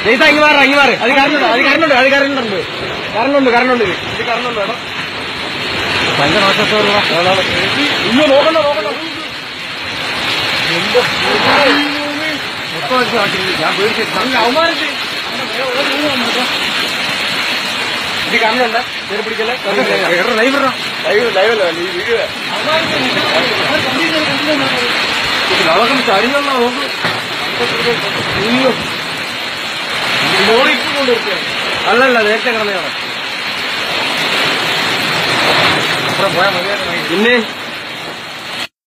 ജയ്സ ഇങ്ങ് മാറാ ഇങ്ങ് മാറ് അത് കറണ്ടുണ്ട് അത് കറണ്ടുണ്ട് അത് കറണ്ടുണ്ട് കറണ്ടുണ്ട് കറണ്ടുണ്ട് ഇത് കറണ്ടുണ്ട് കേട്ടോ ഭയങ്കര നാശത്തോടുള്ള ഇയ്യോ നോക്കണ്ട നോക്കണ്ട എന്റെ മൊത്തം അടിച്ച് കാട്ടില്ല. ഞാൻ പേടിച്ചു നല്ല അവമാനിച്ച് ഇത് കറണ്ടുണ്ട് കയറി പിടിക്കല്ലേ ലൈവ് ലൈവ് ലൈവല്ല ഈ വീഡിയോ അതൊക്കെ ചരിഞ്ഞാ നോക്ക് അയ്യോ ലോറി ഇട്ട് കൊണ്ടുവരുത്തിയാണ് അല്ലല്ല നേരത്തെ കിടന്നതാണ് അപ്പുറം പോയാൽ മതിയായിരുന്നു പിന്നെ